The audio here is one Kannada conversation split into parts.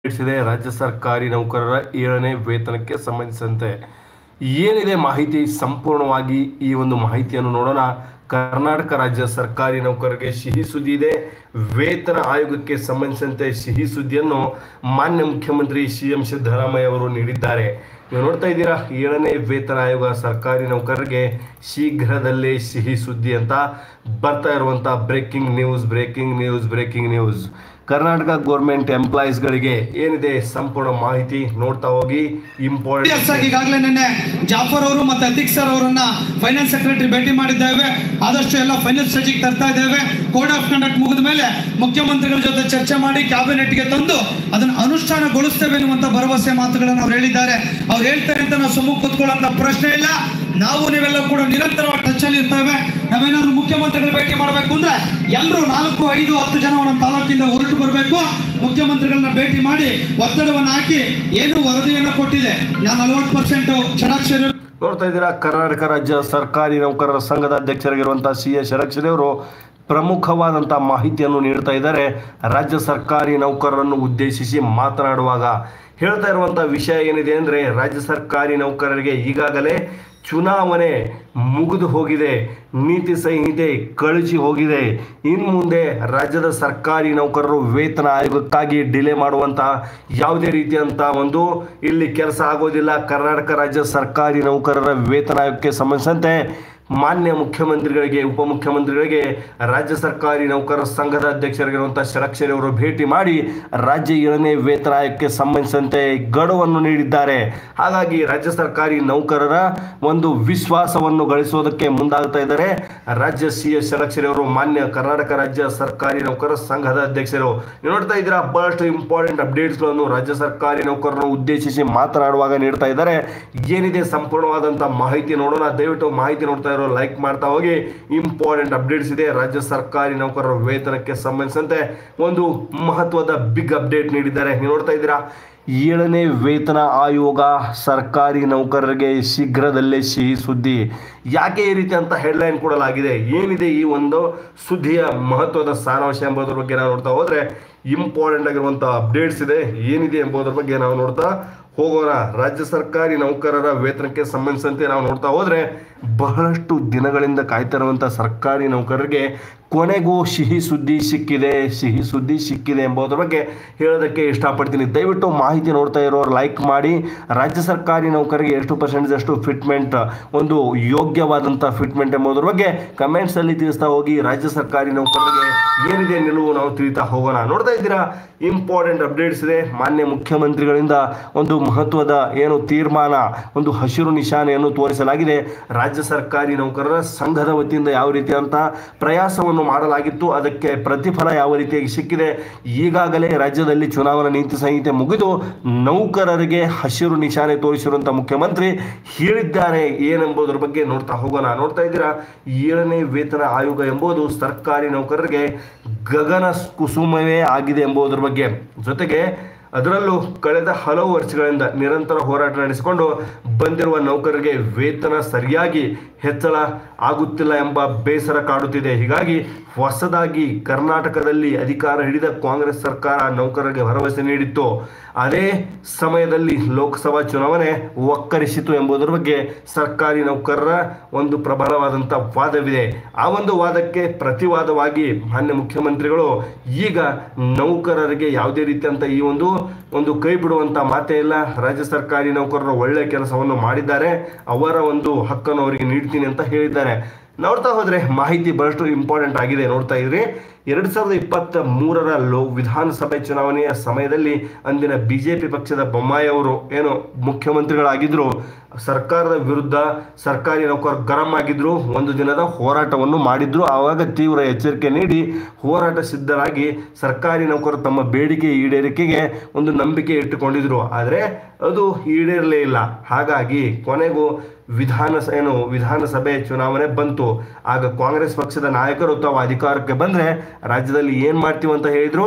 ಇದೆ ರಾಜ್ಯ ಸರ್ಕಾರಿ ನೌಕರರ ಏಳನೇ ವೇತನಕ್ಕೆ ಸಂಬಂಧಿಸಿದಂತೆ ಏನಿದೆ ಮಾಹಿತಿ ಸಂಪೂರ್ಣವಾಗಿ ಈ ಒಂದು ಮಾಹಿತಿಯನ್ನು ನೋಡೋಣ ಕರ್ನಾಟಕ ರಾಜ್ಯ ಸರ್ಕಾರಿ ನೌಕರರಿಗೆ ಸಿಹಿ ಸುದ್ದಿ ಇದೆ ವೇತನ ಆಯೋಗಕ್ಕೆ ಸಂಬಂಧಿಸಿದಂತೆ ಸಿಹಿ ಸುದ್ದಿಯನ್ನು ಮಾನ್ಯ ಮುಖ್ಯಮಂತ್ರಿ ಸಿ ಎಂ ಸಿದ್ದರಾಮಯ್ಯ ಅವರು ನೀಡಿದ್ದಾರೆ ನೀವು ನೋಡ್ತಾ ಇದ್ದೀರಾ ಏಳನೇ ವೇತನ ಆಯೋಗ ಸರ್ಕಾರಿ ನೌಕರರಿಗೆ ಶೀಘ್ರದಲ್ಲೇ ಸಿಹಿ ಸುದ್ದಿ ಅಂತ ಬರ್ತಾ ಇರುವಂತ breaking news breaking news breaking news Karnataka government ಎಂಪ್ಲಾಯೀಸ್ಗಳಿಗೆ ಏನಿದೆ ಸಂಪೂರ್ಣ ಮಾಹಿತಿ ನೋಡ್ತಾ ಹೋಗಿ ಇಂಪಾರ್ಟೆಂಟ್ Details ಆಗಿ ಈಗಾಗಲೇ ನಿನ್ನೆ ಜಾಫರ್ ಅವರು ಮತ್ತೆ ಅತಿಕ್ ಸರ್ ಅವರನ್ನ ಫೈನಾನ್ಸ್ ಸೆಕ್ರೆಟರಿ ಭೇಟಿ ಮಾಡಿದ್ದೇವೆ ಆದಷ್ಟು ಎಲ್ಲ ಫೈನಾನ್ಸ್ ಸ್ಟ್ರಾಟಜಿಗೆ ತರ್ತಾ ಇದ್ದೇವೆ ಕೋಡ್ ಆಫ್ ಕಂಡಕ್ಟ್ ಮುಗಿದ ಮೇಲೆ ಮುಖ್ಯಮಂತ್ರಿಗಳ ಜೊತೆ ಚರ್ಚೆ ಮಾಡಿ ಕ್ಯಾಬಿನೆಟ್ಗೆ ತಂದು ಅದನ್ನು ಅನುಷ್ಠಾನಗೊಳಿಸ್ತೇವೆ ಎನ್ನುವಂತ ಭರವಸೆ ಮಾತುಗಳನ್ನು ಅವ್ರು ಹೇಳಿದ್ದಾರೆ ಅವ್ರು ಹೇಳ್ತಾರೆ ಅಂತ ನಾವು ಸುಮ್ಮ ಕೂತ್ಕೊಳ್ಳೋಂತ ಪ್ರಶ್ನೆ ಇಲ್ಲ ನಾವು ನೀವೆಲ್ಲ ಕೂಡ ನಿರಂತರವಾಗಿ ಟಚ್ ಅಲ್ಲಿ ಇರ್ತೇವೆ ನಾವೇನಾದ್ರೂ ಮುಖ್ಯಮಂತ್ರಿಗಳ ಭೇಟಿ ಮಾಡಬೇಕು ಅಂದ್ರೆ ಎಲ್ಲರೂ ನಾಲ್ಕು ಐದು ಹತ್ತು ಜನ ನಮ್ಮ ತಾಲೂಕಿಂದ ಹೊರಟು ಬರಬೇಕು ಮುಖ್ಯಮಂತ್ರಿಗಳನ್ನ ಭೇಟಿ ಮಾಡಿ ಒತ್ತಡವನ್ನು ಹಾಕಿ ಏನು ವರದಿಯನ್ನು ಕೊಟ್ಟಿದೆ ನಾನು ನಲವತ್ತು ಪರ್ಸೆಂಟ್ ಕ್ಷಣಾಕ್ಷರ ನೋಡ್ತಾ ಇದ್ದೀರಾ ಕರ್ನಾಟಕ ರಾಜ್ಯ ಸರ್ಕಾರಿ ನೌಕರರ ಸಂಘದ ಅಧ್ಯಕ್ಷರಾಗಿರುವಂತಹ ಸಿ ಎಸ್ ಷಡಕ್ಷರಿ ಅವರು ಪ್ರಮುಖವಾದಂಥ ಮಾಹಿತಿಯನ್ನು ನೀಡ್ತಾ ಇದ್ದಾರೆ ರಾಜ್ಯ ಸರ್ಕಾರಿ ನೌಕರರನ್ನು ಉದ್ದೇಶಿಸಿ ಮಾತನಾಡುವಾಗ ಹೇಳ್ತಾ ಇರುವಂಥ ವಿಷಯ ಏನಿದೆ ಅಂದರೆ ರಾಜ್ಯ ಸರ್ಕಾರಿ ನೌಕರರಿಗೆ ಈಗಾಗಲೇ ಚುನಾವಣೆ ಮುಗಿದು ಹೋಗಿದೆ ನೀತಿ ಸಂಹಿತೆ ಕಳಿಸಿ ಹೋಗಿದೆ ಇನ್ನು ಮುಂದೆ ರಾಜ್ಯದ ಸರ್ಕಾರಿ ನೌಕರರು ವೇತನ ಆಯೋಗಕ್ಕಾಗಿ ಡಿಲೇ ಮಾಡುವಂತಹ ಯಾವುದೇ ರೀತಿಯಂಥ ಒಂದು ಇಲ್ಲಿ ಕೆಲಸ ಆಗೋದಿಲ್ಲ ಕರ್ನಾಟಕ ರಾಜ್ಯ ಸರ್ಕಾರಿ ನೌಕರರ ವೇತನ ಆಯೋಗಕ್ಕೆ ಸಂಬಂಧಿಸಿದಂತೆ ಮಾನ್ಯ ಮುಖ್ಯಮಂತ್ರಿಗಳಿಗೆ ಉಪಮುಖ್ಯಮಂತ್ರಿಗಳಿಗೆ ರಾಜ್ಯ ಸರ್ಕಾರಿ ನೌಕರರ ಸಂಘದ ಅಧ್ಯಕ್ಷರಾಗಿರುವಂತಹ ಷಡಕ್ಷರಿ ಅವರು ಭೇಟಿ ಮಾಡಿ ರಾಜ್ಯ ಏಳನೇ ವೇತನ ಆಯೋಗಕ್ಕೆ ಸಂಬಂಧಿಸಿದಂತೆ ಗಡುವನ್ನು ನೀಡಿದ್ದಾರೆ ಹಾಗಾಗಿ ರಾಜ್ಯ ಸರ್ಕಾರಿ ನೌಕರರ ಒಂದು ವಿಶ್ವಾಸವನ್ನು ಗಳಿಸೋದಕ್ಕೆ ಮುಂದಾಗ್ತಾ ಇದ್ದಾರೆ ರಾಜ್ಯ ಸಿ ಎಸ್ ಷಡಕ್ಷರಿ ಅವರು ಮಾನ್ಯ ಕರ್ನಾಟಕ ರಾಜ್ಯ ಸರ್ಕಾರಿ ನೌಕರರ ಸಂಘದ ಅಧ್ಯಕ್ಷರು ನೀವು ನೋಡ್ತಾ ಇದ್ದೀರಾ ಬಹಳಷ್ಟು ಇಂಪಾರ್ಟೆಂಟ್ ಅಪ್ಡೇಟ್ಸ್ಗಳನ್ನು ರಾಜ್ಯ ಸರ್ಕಾರಿ ನೌಕರರನ್ನು ಉದ್ದೇಶಿಸಿ ಮಾತನಾಡುವಾಗ ನೀಡ್ತಾ ಇದ್ದಾರೆ ಏನಿದೆ ಸಂಪೂರ್ಣವಾದಂಥ ಮಾಹಿತಿ ನೋಡೋಣ ದಯವಿಟ್ಟು ಮಾಹಿತಿ ನೋಡ್ತಾ ಇರೋ ಲೈಕ್ ಮಾಡ್ತಾ ಹೋಗಿ ಇಂಪಾರ್ಟೆಂಟ್ ಅಪ್ಡೇಟ್ಸ್ ಇದೆ ರಾಜ್ಯ ಸರ್ಕಾರಿ ನೌಕರರ ವೇತನಕ್ಕೆ ಸಂಬಂಧಿಸಿದಂತೆ ಒಂದು ಮಹತ್ವದ ಬಿಗ್ ಅಪ್ಡೇಟ್ ನೀಡಿದ್ದಾರೆ ನೀವು ನೋಡ್ತಾ ಇದ್ದೀರಾ ಏಳನೇ ವೇತನ ಆಯೋಗ ಸರ್ಕಾರಿ ನೌಕರರಿಗೆ ಶೀಘ್ರದಲ್ಲೇ ಸಿಹಿ ಸುದ್ದಿ ಯಾಕೆ ಈ ರೀತಿ ಅಂತ ಹೆಡ್ಲೈನ್ ಕೊಡಲಾಗಿದೆ ಏನಿದೆ ಈ ಒಂದು ಸುದ್ದಿಯ ಮಹತ್ವದ ಸಾರಾಂಶ ಎಂಬುದರ ಬಗ್ಗೆ ನಾವು ನೋಡ್ತಾ ಹೋದ್ರೆ ಇಂಪಾರ್ಟೆಂಟ್ ಆಗಿರುವಂಥ ಅಪ್ಡೇಟ್ಸ್ ಇದೆ ಏನಿದೆ ಎಂಬುದರ ಬಗ್ಗೆ ನಾವು ನೋಡ್ತಾ ಹೋಗೋಣ ರಾಜ್ಯ ಸರ್ಕಾರಿ ನೌಕರರ ವೇತನಕ್ಕೆ ಸಂಬಂಧಿಸಿದಂತೆ ನಾವು ನೋಡ್ತಾ ಹೋದ್ರೆ ಬಹಳಷ್ಟು ದಿನಗಳಿಂದ ಕಾಯ್ತಾ ಇರುವಂಥ ಸರ್ಕಾರಿ ನೌಕರರಿಗೆ ಕೊನೆಗೂ ಸಿಹಿ ಸುದ್ದಿ ಸಿಕ್ಕಿದೆ ಸಿಹಿ ಸುದ್ದಿ ಸಿಕ್ಕಿದೆ ಎಂಬುದರ ಬಗ್ಗೆ ಹೇಳೋದಕ್ಕೆ ಇಷ್ಟಪಡ್ತೀನಿ ದಯವಿಟ್ಟು ಮಾಹಿತಿ ನೋಡ್ತಾ ಇರೋರು ಲೈಕ್ ಮಾಡಿ ರಾಜ್ಯ ಸರ್ಕಾರಿ ನೌಕರಿಗೆ ಎಷ್ಟು ಪರ್ಸೆಂಟೇಜ್ ಅಷ್ಟು ಫಿಟ್ಮೆಂಟ್ ಒಂದು ಯೋಗ್ಯವಾದಂಥ ಫಿಟ್ಮೆಂಟ್ ಎಂಬುದರ ಬಗ್ಗೆ ಕಮೆಂಟ್ಸಲ್ಲಿ ತಿಳಿಸ್ತಾ ಹೋಗಿ ರಾಜ್ಯ ಸರ್ಕಾರಿ ನೌಕರರಿಗೆ ಏನಿದೆ ನಿಲುವು ನಾವು ತಿಳಿತಾ ಹೋಗೋಣ ನೋಡ್ತಾ ಇದ್ದೀರಾ ಇಂಪಾರ್ಟೆಂಟ್ ಅಪ್ಡೇಟ್ಸ್ ಇದೆ ಮಾನ್ಯ ಮುಖ್ಯಮಂತ್ರಿಗಳಿಂದ ಒಂದು ಮಹತ್ವದ ಏನು ತೀರ್ಮಾನ ಒಂದು ಹಸಿರು ನಿಶಾನೆಯನ್ನು ತೋರಿಸಲಾಗಿದೆ ರಾಜ್ಯ ಸರ್ಕಾರಿ ನೌಕರರ ಸಂಘದ ವತಿಯಿಂದ ಯಾವ ರೀತಿಯಂತ ಪ್ರಯಾಸವನ್ನು ಮಾಡಲಾಗಿತ್ತು ಅದಕ್ಕೆ ಪ್ರತಿಫಲ ಯಾವ ರೀತಿಯಾಗಿ ಸಿಕ್ಕಿದೆ ಈಗಾಗಲೇ ರಾಜ್ಯದಲ್ಲಿ ಚುನಾವಣಾ ನೀತಿ ಸಂಹಿತೆ ಮುಗಿದು ನೌಕರರಿಗೆ ಹಸಿರು ನಿಶಾನೆ ತೋರಿಸಿರುವಂಥ ಮುಖ್ಯಮಂತ್ರಿ ಹೇಳಿದ್ದಾರೆ ಏನೆಂಬುದರ ಬಗ್ಗೆ ನೋಡ್ತಾ ಹೋಗೋಣ ನೋಡ್ತಾ ಇದ್ದೀರಾ ಏಳನೇ ವೇತನ ಆಯೋಗ ಎಂಬುದು ಸರ್ಕಾರಿ ನೌಕರರಿಗೆ ಗಗನ ಕುಸುಮವೇ ಆಗಿದೆ ಎಂಬುದರ ಬಗ್ಗೆ ಜೊತೆಗೆ ಅದರಲ್ಲೂ ಕಳೆದ ಹಲವು ವರ್ಷಗಳಿಂದ ನಿರಂತರ ಹೋರಾಟ ನಡೆಸಿಕೊಂಡು ಬಂದಿರುವ ನೌಕರರಿಗೆ ವೇತನ ಸರಿಯಾಗಿ ಹೆಚ್ಚಳ ಆಗುತ್ತಿಲ್ಲ ಎಂಬ ಬೇಸರ ಕಾಡುತ್ತಿದೆ ಹೀಗಾಗಿ ಹೊಸದಾಗಿ ಕರ್ನಾಟಕದಲ್ಲಿ ಅಧಿಕಾರ ಹಿಡಿದ ಕಾಂಗ್ರೆಸ್ ಸರ್ಕಾರ ನೌಕರರಿಗೆ ಭರವಸೆ ನೀಡಿತ್ತು ಅದೇ ಸಮಯದಲ್ಲಿ ಲೋಕಸಭಾ ಚುನಾವಣೆ ಒಕ್ಕರಿಸಿತು ಎಂಬುದರ ಬಗ್ಗೆ ಸರ್ಕಾರಿ ನೌಕರರ ಒಂದು ಪ್ರಬಲವಾದಂಥ ವಾದವಿದೆ ಆ ಒಂದು ವಾದಕ್ಕೆ ಪ್ರತಿವಾದವಾಗಿ ಮಾನ್ಯ ಮುಖ್ಯಮಂತ್ರಿಗಳು ಈಗ ನೌಕರರಿಗೆ ಯಾವುದೇ ರೀತಿಯಂತ ಈ ಒಂದು ಒಂದು ಕೈ ಬಿಡುವಂತ ಮಾತೇ ಇಲ್ಲ ರಾಜ್ಯ ಸರ್ಕಾರಿ ನೌಕರರು ಒಳ್ಳೆ ಕೆಲಸವನ್ನು ಮಾಡಿದ್ದಾರೆ ಅವರ ಒಂದು ಹಕ್ಕನ್ನು ಅವರಿಗೆ ನೀಡ್ತೀನಿ ಅಂತ ಹೇಳಿದ್ದಾರೆ ನೋಡ್ತಾ ಹೋದ್ರೆ ಮಾಹಿತಿ ಬಹಳಷ್ಟು ಇಂಪಾರ್ಟೆಂಟ್ ಆಗಿದೆ ನೋಡ್ತಾ ಇದ್ರಿ ಎರಡ್ ಸಾವಿರದ ಇಪ್ಪತ್ತ ಮೂರರ ಲೋ ವಿಧಾನಸಭೆ ಚುನಾವಣೆಯ ಸಮಯದಲ್ಲಿ ಅಂದಿನ ಬಿಜೆಪಿ ಪಕ್ಷದ ಬೊಮ್ಮಾಯಿ ಅವರು ಏನು ಮುಖ್ಯಮಂತ್ರಿಗಳಾಗಿದ್ರು ಸರ್ಕಾರದ ವಿರುದ್ಧ ಸರ್ಕಾರಿ ನೌಕರರು ಗರಂ ಆಗಿದ್ರು ಒಂದು ದಿನದ ಹೋರಾಟವನ್ನು ಮಾಡಿದ್ರು ಆವಾಗ ತೀವ್ರ ಎಚ್ಚರಿಕೆ ನೀಡಿ ಹೋರಾಟ ಸಿದ್ಧರಾಗಿ ಸರ್ಕಾರಿ ನೌಕರರು ತಮ್ಮ ಬೇಡಿಕೆ ಈಡೇರಿಕೆಗೆ ಒಂದು ನಂಬಿಕೆ ಇಟ್ಟುಕೊಂಡಿದ್ರು ಆದರೆ ಅದು ಈಡೇರಲೇ ಇಲ್ಲ ಹಾಗಾಗಿ ಕೊನೆಗೂ ವಿಧಾನ ಏನು ವಿಧಾನಸಭೆ ಚುನಾವಣೆ ಬಂತು ಆಗ ಕಾಂಗ್ರೆಸ್ ಪಕ್ಷದ ನಾಯಕರು ತಾವು ಅಧಿಕಾರಕ್ಕೆ ಬಂದ್ರೆ ರಾಜ್ಯದಲ್ಲಿ ಏನ್ ಮಾಡ್ತೀವಿ ಅಂತ ಹೇಳಿದ್ರು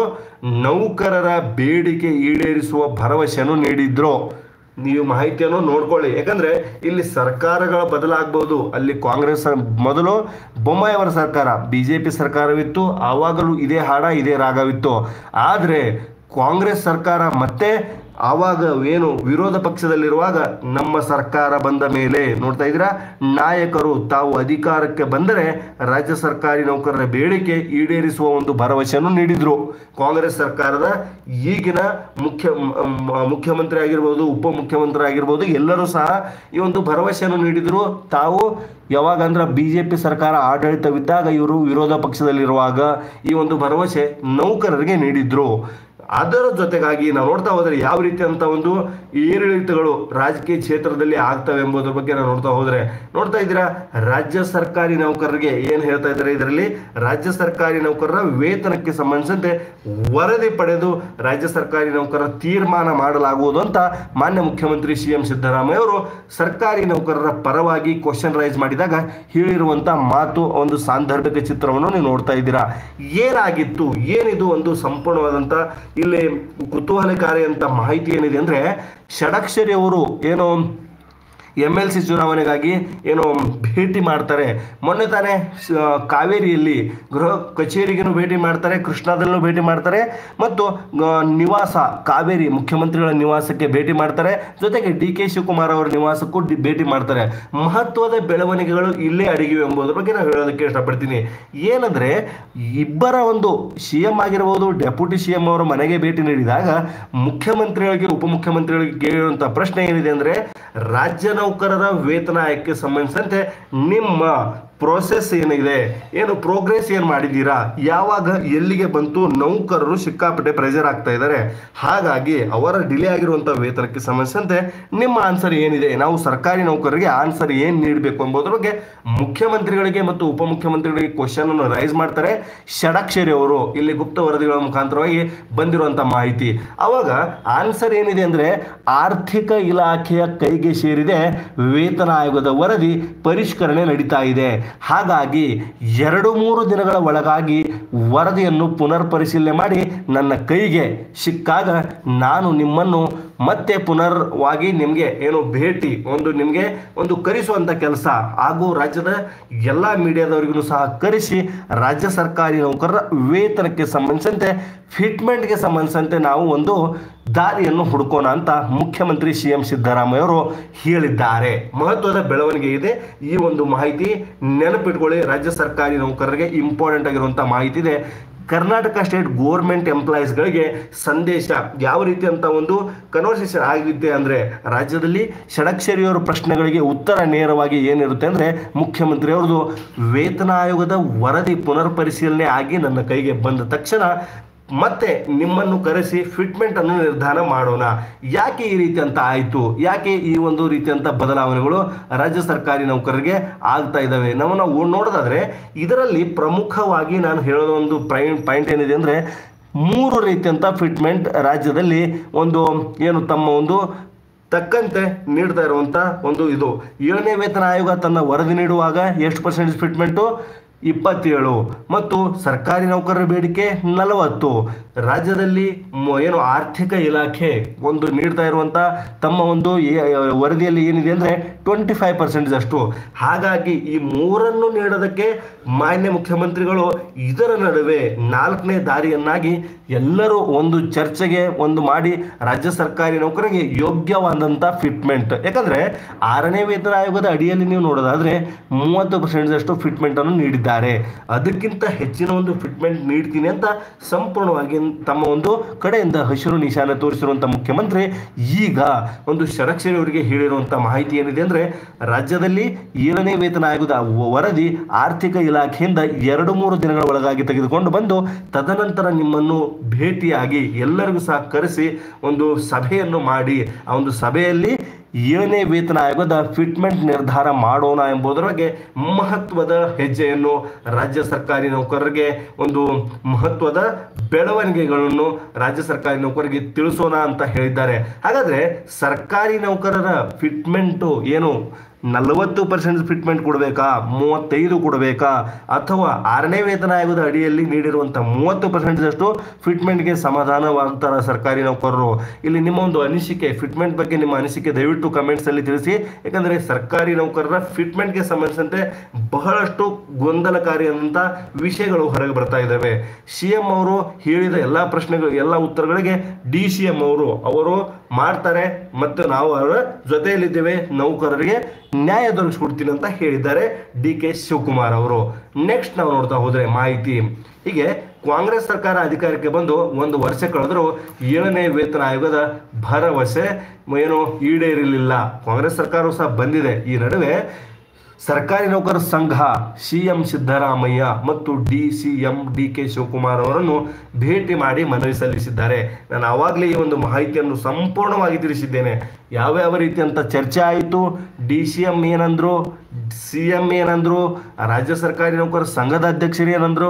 ನೌಕರರ ಬೇಡಿಕೆ ಈಡೇರಿಸುವ ಭರವಸೆಯನ್ನು ನೀಡಿದ್ರು ನೀವು ಮಾಹಿತಿಯನ್ನು ನೋಡ್ಕೊಳ್ಳಿ ಯಾಕಂದ್ರೆ ಇಲ್ಲಿ ಸರ್ಕಾರಗಳ ಬದಲಾಗಬಹುದು ಅಲ್ಲಿ ಕಾಂಗ್ರೆಸ್ ಮೊದಲು ಬೊಮ್ಮಾಯಿ ಅವರ ಸರ್ಕಾರ ಬಿಜೆಪಿ ಸರ್ಕಾರವಿತ್ತು ಆವಾಗಲೂ ಇದೇ ಹಾಡ ಇದೇ ರಾಗವಿತ್ತು ಆದರೆ ಕಾಂಗ್ರೆಸ್ ಸರ್ಕಾರ ಮತ್ತೆ ಆವಾಗ ಏನು ವಿರೋಧ ಪಕ್ಷದಲ್ಲಿರುವಾಗ ನಮ್ಮ ಸರ್ಕಾರ ಬಂದ ಮೇಲೆ ನೋಡ್ತಾ ಇದ್ದೀರಾ ನಾಯಕರು ತಾವು ಅಧಿಕಾರಕ್ಕೆ ಬಂದರೆ ರಾಜ್ಯ ಸರ್ಕಾರಿ ನೌಕರರ ಬೇಡಿಕೆ ಈಡೇರಿಸುವ ಒಂದು ಭರವಸೆಯನ್ನು ನೀಡಿದ್ರು ಕಾಂಗ್ರೆಸ್ ಸರ್ಕಾರದ ಈಗಿನ ಮುಖ್ಯ ಮ್- ಮ್- ಮುಖ್ಯಮಂತ್ರಿ ಆಗಿರ್ಬೋದು ಉಪಮುಖ್ಯಮಂತ್ರಿ ಆಗಿರ್ಬೋದು ಎಲ್ಲರೂ ಸಹ ಈ ಒಂದು ಭರವಸೆಯನ್ನು ನೀಡಿದ್ರು ತಾವು ಯಾವಾಗ ಅಂದ್ರೆ ಬಿ ಜೆ ಪಿ ಸರ್ಕಾರ ಆಡಳಿತವಿದ್ದಾಗ ಇವರು ವಿರೋಧ ಪಕ್ಷದಲ್ಲಿರುವಾಗ ಈ ಒಂದು ಭರವಸೆ ನೌಕರರಿಗೆ ನೀಡಿದ್ರು ಅದರ ಜೊತೆಗಾಗಿ ನಾವು ನೋಡ್ತಾ ಹೋದ್ರೆ ಯಾವ ರೀತಿಯಂತ ಒಂದು ಏರಿಳಿತಗಳು ರಾಜಕೀಯ ಕ್ಷೇತ್ರದಲ್ಲಿ ಆಗ್ತವೆ ಎಂಬುದರ ಬಗ್ಗೆ ನಾವು ನೋಡ್ತಾ ಹೋದ್ರೆ ನೋಡ್ತಾ ಇದ್ದೀರಾ ರಾಜ್ಯ ಸರ್ಕಾರಿ ನೌಕರರಿಗೆ ಏನ್ ಹೇಳ್ತಾ ಇದ್ದಾರೆ ಇದರಲ್ಲಿ ರಾಜ್ಯ ಸರ್ಕಾರಿ ನೌಕರರ ವೇತನಕ್ಕೆ ಸಂಬಂಧಿಸಿದಂತೆ ವರದಿ ಪಡೆದು ರಾಜ್ಯ ಸರ್ಕಾರಿ ನೌಕರರ ತೀರ್ಮಾನ ಮಾಡಲಾಗುವುದು ಅಂತ ಮಾನ್ಯ ಮುಖ್ಯಮಂತ್ರಿ ಸಿ ಎಂ ಸಿದ್ದರಾಮಯ್ಯ ಅವರು ಸರ್ಕಾರಿ ನೌಕರರ ಪರವಾಗಿ ಕ್ವಶನ್ ರೈಸ್ ಮಾಡಿದಾಗ ಹೇಳಿರುವಂತ ಮಾತು ಒಂದು ಸಾಂದರ್ಭಿಕ ಚಿತ್ರವನ್ನು ನೀವು ನೋಡ್ತಾ ಇದ್ದೀರಾ ಏನಾಗಿತ್ತು ಏನಿದು ಒಂದು ಸಂಪೂರ್ಣವಾದಂತ ಇಲ್ಲಿ ಕುತೂಹಲಕಾರಿ ಅಂತ ಮಾಹಿತಿ ಏನಿದೆ ಅಂದ್ರೆ ಷಡಕ್ಷರಿ ಅವರು ಏನು ಎಮ್ ಎಲ್ ಸಿ ಚುನಾವಣೆಗಾಗಿ ಏನು ಭೇಟಿ ಮಾಡ್ತಾರೆ ಮೊನ್ನೆ ತಾನೇ ಶ- ಕಾವೇರಿಯಲ್ಲಿ ಗೃಹ ಕಚೇರಿಗೂ ಭೇಟಿ ಮಾಡ್ತಾರೆ ಕೃಷ್ಣಾದಲ್ಲೂ ಭೇಟಿ ಮಾಡ್ತಾರೆ ಮತ್ತು ಆ, ನಿವಾಸ ಕಾವೇರಿ ಮುಖ್ಯಮಂತ್ರಿಗಳ ನಿವಾಸಕ್ಕೆ ಭೇಟಿ ಮಾಡ್ತಾರೆ ಜೊತೆಗೆ ಡಿ ಕೆ ಶಿವಕುಮಾರ್ ಅವರ ನಿವಾಸಕ್ಕೂ ಡಿ- ಭೇಟಿ ಮಾಡ್ತಾರೆ ಮಹತ್ವದ ಬೆಳವಣಿಗೆಗಳು ಇಲ್ಲೇ ಅಡಗಿವೆ ಎಂಬುದರ ಬಗ್ಗೆ ನಾನು ಹೇಳೋದಕ್ಕೆ ಇಷ್ಟಪಡ್ತೀನಿ ಏನಂದ್ರೆ ಇಬ್ಬರ ಒಂದು ಸಿ ಎಂ ಆಗಿರ್ಬೋದು ಡೆಪ್ಯೂಟಿ ಸಿ ಎಂ ಅವರ ಮನೆಗೆ ಭೇಟಿ ನೀಡಿದಾಗ ಮುಖ್ಯಮಂತ್ರಿಗಳಿಗೆ ಉಪಮುಖ್ಯಮಂತ್ರಿಗಳಿಗೆ ಕೇಳಿರುವಂತಹ ಪ್ರಶ್ನೆ ಏನಿದೆ ಅಂದ್ರೆ ರಾಜ್ಯ ನೌಕರರ ವೇತನ ಆಯೋಗಕ್ಕೆ ಸಂಬಂಧಿಸಿದಂತೆ ನಿಮ್ಮ ಪ್ರೋಸೆಸ್ ಏನಿದೆ ಏನು ಪ್ರೋಗ್ರೆಸ್ ಏನು ಮಾಡಿದ್ದೀರಾ ಯಾವಾಗ ಎಲ್ಲಿಗೆ ಬಂತು ನೌಕರರು ಸಿಕ್ಕಾಪಟ್ಟೆ ಪ್ರೆಷರ್ ಆಗ್ತಾ ಇದ್ದಾರೆ ಹಾಗಾಗಿ ಅವರ ಡಿಲೇ ಆಗಿರುವಂಥ ವೇತನಕ್ಕೆ ಸಂಬಂಧಿಸಿದಂತೆ ನಿಮ್ಮ ಆನ್ಸರ್ ಏನಿದೆ ನಾವು ಸರ್ಕಾರಿ ನೌಕರರಿಗೆ ಆನ್ಸರ್ ಏನು ನೀಡಬೇಕು ಎಂಬುದರ ಬಗ್ಗೆ ಮುಖ್ಯಮಂತ್ರಿಗಳಿಗೆ ಮತ್ತು ಉಪಮುಖ್ಯಮಂತ್ರಿಗಳಿಗೆ ಕ್ವಶನ್ ಅನ್ನು ರೈಸ್ ಮಾಡ್ತಾರೆ ಷಡಕ್ಷರಿ ಅವರು ಇಲ್ಲಿ ಗುಪ್ತ ವರದಿಗಳ ಮುಖಾಂತರವಾಗಿ ಬಂದಿರುವಂಥ ಮಾಹಿತಿ ಅವಾಗ ಆನ್ಸರ್ ಏನಿದೆ ಅಂದ್ರೆ ಆರ್ಥಿಕ ಇಲಾಖೆಯ ಕೈಗೆ ಸೇರಿದೆ ವೇತನ ಆಯೋಗದ ವರದಿ ಪರಿಷ್ಕರಣೆ ನಡೀತಾ ಇದೆ ಹಾಗಾಗಿ ಎರಡು ಮೂರು ದಿನಗಳ ಒಳಗಾಗಿ ವರದಿಯನ್ನು ಪುನರ್ ಪರಿಶೀಲನೆ ಮಾಡಿ ನನ್ನ ಕೈಗೆ ಸಿಕ್ಕಾಗ ನಾನು ನಿಮ್ಮನ್ನು ಮತ್ತೆ ಪುನರ್ವಾಗಿ ನಿಮಗೆ ಏನು ಭೇಟಿ ಒಂದು ನಿಮಗೆ ಒಂದು ಕರೆಸುವಂಥ ಕೆಲಸ ಹಾಗೂ ರಾಜ್ಯದ ಎಲ್ಲ ಮೀಡಿಯಾದವರಿಗೂ ಸಹ ಕರೆಸಿ ರಾಜ್ಯ ಸರ್ಕಾರಿ ನೌಕರರ ವೇತನಕ್ಕೆ ಸಂಬಂಧಿಸಿದಂತೆ ಫಿಟ್ಮೆಂಟ್ಗೆ ಸಂಬಂಧಿಸಿದಂತೆ ನಾವು ಒಂದು ದಾರಿಯನ್ನು ಹುಡುಕೋಣ ಅಂತ ಮುಖ್ಯಮಂತ್ರಿ ಸಿ ಎಂ ಸಿದ್ದರಾಮಯ್ಯ ಅವರು ಹೇಳಿದ್ದಾರೆ ಮಹತ್ವದ ಬೆಳವಣಿಗೆ ಇದೆ ಈ ಒಂದು ಮಾಹಿತಿ ನೆನಪಿಟ್ಕೊಳ್ಳಿ ರಾಜ್ಯ ಸರ್ಕಾರಿ ನೌಕರರಿಗೆ ಇಂಪಾರ್ಟೆಂಟ್ ಆಗಿರುವಂಥ ಮಾಹಿತಿ ಇದೆ ಕರ್ನಾಟಕ ಸ್ಟೇಟ್ ಗೋರ್ಮೆಂಟ್ ಎಂಪ್ಲಾಯೀಸ್ಗಳಿಗೆ ಸಂದೇಶ ಯಾವ ರೀತಿ ಅಂತ ಒಂದು ಕನ್ವರ್ಸೇಷನ್ ಆಗಿದೆ ಅಂದರೆ ರಾಜ್ಯದಲ್ಲಿ ಷಡಕ್ಷರಿಯವರ ಪ್ರಶ್ನೆಗಳಿಗೆ ಉತ್ತರ ನೇರವಾಗಿ ಏನಿರುತ್ತೆ ಅಂದರೆ ಮುಖ್ಯಮಂತ್ರಿ ಅವ್ರದ್ದು ವೇತನ ಆಯೋಗದ ವರದಿ ಪುನರ್ ಪರಿಶೀಲನೆ ಆಗಿ ನನ್ನ ಕೈಗೆ ಬಂದ ತಕ್ಷಣ ಮತ್ತೆ ನಿಮ್ಮನ್ನು ಕರೆಸಿ ಫಿಟ್ಮೆಂಟ್ ಅನ್ನು ನಿರ್ಧಾರ ಮಾಡೋಣ ಯಾಕೆ ಈ ರೀತಿ ಅಂತ ಆಯಿತು ಯಾಕೆ ಈ ಒಂದು ರೀತಿಯಂತ ಬದಲಾವಣೆಗಳು ರಾಜ್ಯ ಸರ್ಕಾರಿ ನೌಕರರಿಗೆ ಆಗ್ತಾ ಇದ್ದಾವೆ ನಾವು ನಾವು ನೋಡೋದಾದ್ರೆ ಇದರಲ್ಲಿ ಪ್ರಮುಖವಾಗಿ ನಾನು ಹೇಳೋದು ಒಂದು ಪಾಯಿಂಟ್ ಪಾಯಿಂಟ್ ಏನಿದೆ ಅಂದರೆ ಮೂರು ರೀತಿಯಂತ ಫಿಟ್ಮೆಂಟ್ ರಾಜ್ಯದಲ್ಲಿ ಒಂದು ಏನು ತಮ್ಮ ಒಂದು ತಕ್ಕಂತೆ ನೀಡ್ತಾ ಇರುವಂತ ಒಂದು ಇದು ಏಳನೇ ವೇತನ ಆಯೋಗ ತನ್ನ ವರದಿ ನೀಡುವಾಗ ಎಷ್ಟು ಪರ್ಸೆಂಟೇಜ್ ಫಿಟ್ಮೆಂಟು ಇಪ್ಪತ್ತೇಳು ಮತ್ತು ಸರ್ಕಾರಿ ನೌಕರರ ಬೇಡಿಕೆ ನಲವತ್ತು ರಾಜ್ಯದಲ್ಲಿ ಮ- ಏನು ಆರ್ಥಿಕ ಇಲಾಖೆ ಒಂದು ನೀಡ್ತಾ ಇರುವಂತ ತಮ್ಮ ಒಂದು ಏ- ವರದಿಯಲ್ಲಿ ಏನಿದೆ ಅಂದ್ರೆ ಟ್ವೆಂಟಿ ಫೈವ್ ಪರ್ಸೆಂಟೇಜ್ ಅಷ್ಟು ಹಾಗಾಗಿ ಈ ಮೂರನ್ನು ನೀಡೋದಕ್ಕೆ ಮಾನ್ಯ ಮುಖ್ಯಮಂತ್ರಿಗಳು ಇದರ ನಡುವೆ ನಾಲ್ಕನೇ ದಾರಿಯನ್ನಾಗಿ ಎಲ್ಲರೂ ಒಂದು ಚರ್ಚೆಗೆ ಒಂದು ಮಾಡಿ ರಾಜ್ಯ ಸರ್ಕಾರಿ ನೌಕರರಿಗೆ ಯೋಗ್ಯವಾದಂಥ ಫಿಟ್ಮೆಂಟ್ ಯಾಕಂದ್ರೆ ಆರನೇ ವೇತನ ಆಯೋಗದ ಅಡಿಯಲ್ಲಿ ನೀವು ನೋಡೋದಾದ್ರೆ ಮೂವತ್ತು ಪರ್ಸೆಂಟ್ ಅಷ್ಟು ಫಿಟ್ಮೆಂಟ್ ಅನ್ನು ನೀಡಿದ್ದಾರೆ ಅದಕ್ಕಿಂತ ಹೆಚ್ಚಿನ ಒಂದು ಫಿಟ್ಮೆಂಟ್ ನೀಡ್ತೀನಿ ಅಂತ ಸಂಪೂರ್ಣವಾಗಿ ತಮ್ಮ ಒಂದು ಕಡೆಯಿಂದ ಹಸಿರು ನಿಶಾನೆ ತೋರಿಸಿರುವಂಥ ಮುಖ್ಯಮಂತ್ರಿ ಈಗ ಒಂದು ಷಡಕ್ಷರಿ ಅವರಿಗೆ ಹೇಳಿರುವಂಥ ಮಾಹಿತಿ ಏನಿದೆ ಅಂದ್ರೆ ರಾಜ್ಯದಲ್ಲಿ ಏಳನೇ ವೇತನ ಆಯೋಗದ ವರದಿ ಆರ್ಥಿಕ ಇಲಾಖೆಯಿಂದ ಎರಡು ಮೂರು ದಿನಗಳ ಒಳಗಾಗಿ ತೆಗೆದುಕೊಂಡು ಬಂದು ತದನಂತರ ನಿಮ್ಮನ್ನು ಭೇಟಿಯಾಗಿ ಎಲ್ಲರಿಗೂ ಸಹ ಕರೆಸಿ ಒಂದು ಸಭೆಯನ್ನು ಮಾಡಿ ಆ ಒಂದು ಸಭೆಯಲ್ಲಿ ಏಳನೇ ವೇತನ ಆಯೋಗದ ಫಿಟ್ಮೆಂಟ್ ನಿರ್ಧಾರ ಮಾಡೋಣ ಎಂಬುದರ ಬಗ್ಗೆ ಮಹತ್ವದ ಹೆಜ್ಜೆಯನ್ನು ರಾಜ್ಯ ಸರ್ಕಾರಿ ನೌಕರರಿಗೆ ಒಂದು ಮಹತ್ವದ ಬೆಳವಣಿಗೆಗಳನ್ನು ರಾಜ್ಯ ಸರ್ಕಾರಿ ನೌಕರರಿಗೆ ತಿಳಿಸೋಣ ಅಂತ ಹೇಳಿದ್ದಾರೆ ಹಾಗಾದ್ರೆ ಸರ್ಕಾರಿ ನೌಕರರ ಫಿಟ್ಮೆಂಟು ಏನು ನಲವತ್ತು ಪರ್ಸೆಂಟ್ ಫಿಟ್ಮೆಂಟ್ ಕೊಡಬೇಕಾ ಮೂವತ್ತೈದು ಕೊಡಬೇಕಾ ಅಥವಾ ಆರನೇ ವೇತನ ಆಯೋಗದ ಅಡಿಯಲ್ಲಿ ನೀಡಿರುವಂಥ ಮೂವತ್ತು ಪರ್ಸೆಂಟ್ದಷ್ಟು ಫಿಟ್ಮೆಂಟ್ಗೆ ಸಮಾಧಾನವಾಗ್ತಾರ ಸರ್ಕಾರಿ ನೌಕರರು ಇಲ್ಲಿ ನಿಮ್ಮ ಒಂದು ಅನಿಸಿಕೆ ಫಿಟ್ಮೆಂಟ್ ಬಗ್ಗೆ ನಿಮ್ಮ ಅನಿಸಿಕೆ ದಯವಿಟ್ಟು ಕಮೆಂಟ್ಸಲ್ಲಿ ತಿಳಿಸಿ ಯಾಕಂದರೆ ಸರ್ಕಾರಿ ನೌಕರರ ಫಿಟ್ಮೆಂಟ್ಗೆ ಸಂಬಂಧಿಸಿದಂತೆ ಬಹಳಷ್ಟು ಗೊಂದಲಕಾರಿಯಾದಂಥ ವಿಷಯಗಳು ಹೊರಗೆ ಬರ್ತಾ ಇದ್ದಾವೆ ಸಿ ಎಂ ಅವರು ಹೇಳಿದ ಎಲ್ಲ ಪ್ರಶ್ನೆಗಳು ಎಲ್ಲ ಉತ್ತರಗಳಿಗೆ ಡಿ ಸಿ ಎಂ ಅವರು ಅವರು ಮಾಡ್ತಾರೆ ಮತ್ತು ನಾವು ಅವರ ಜೊತೆಯಲ್ಲಿದ್ದೇವೆ ನೌಕರರಿಗೆ ನ್ಯಾಯ ದೊರಕಿಸ್ಕೊಡ್ತೀನಿ ಅಂತ ಹೇಳಿದ್ದಾರೆ ಡಿ ಕೆ ಶಿವಕುಮಾರ್ ಅವರು ನೆಕ್ಸ್ಟ್ ನಾವು ನೋಡ್ತಾ ಹೋದ್ರೆ ಮಾಹಿತಿ ಹೀಗೆ ಕಾಂಗ್ರೆಸ್ ಸರ್ಕಾರ ಅಧಿಕಾರಕ್ಕೆ ಬಂದು ಒಂದು ವರ್ಷ ಕಳೆದರೂ ಏಳನೇ ವೇತನ ಆಯೋಗದ ಭರವಸೆ ಏನು ಈಡೇರಿರಲಿಲ್ಲ ಕಾಂಗ್ರೆಸ್ ಸರ್ಕಾರವು ಸಹ ಬಂದಿದೆ ಈ ನಡುವೆ ಸರ್ಕಾರಿ ನೌಕರ ಸಂಘ ಸಿ ಎಂ ಸಿದ್ದರಾಮಯ್ಯ ಮತ್ತು D C M D K Shivakumar ಅವರನ್ನು ಭೇಟಿ ಮಾಡಿ ಮನವಿ ಸಲ್ಲಿಸಿದ್ದಾರೆ ನಾನು ಆವಾಗಲೇ ಈ ಒಂದು ಮಾಹಿತಿಯನ್ನು ಸಂಪೂರ್ಣವಾಗಿ ತಿಳಿಸಿದ್ದೇನೆ ಯಾವ್ಯಾವ ರೀತಿಯಂತ ಚರ್ಚೆ ಆಯಿತು ಡಿ ಸಿ ಎಂ ಏನಂದ್ರು ಸಿ ಎಂ ಏನಂದ್ರು ರಾಜ್ಯ ಸರ್ಕಾರಿ ನೌಕರ ಸಂಘದ ಅಧ್ಯಕ್ಷರು ಏನಂದ್ರು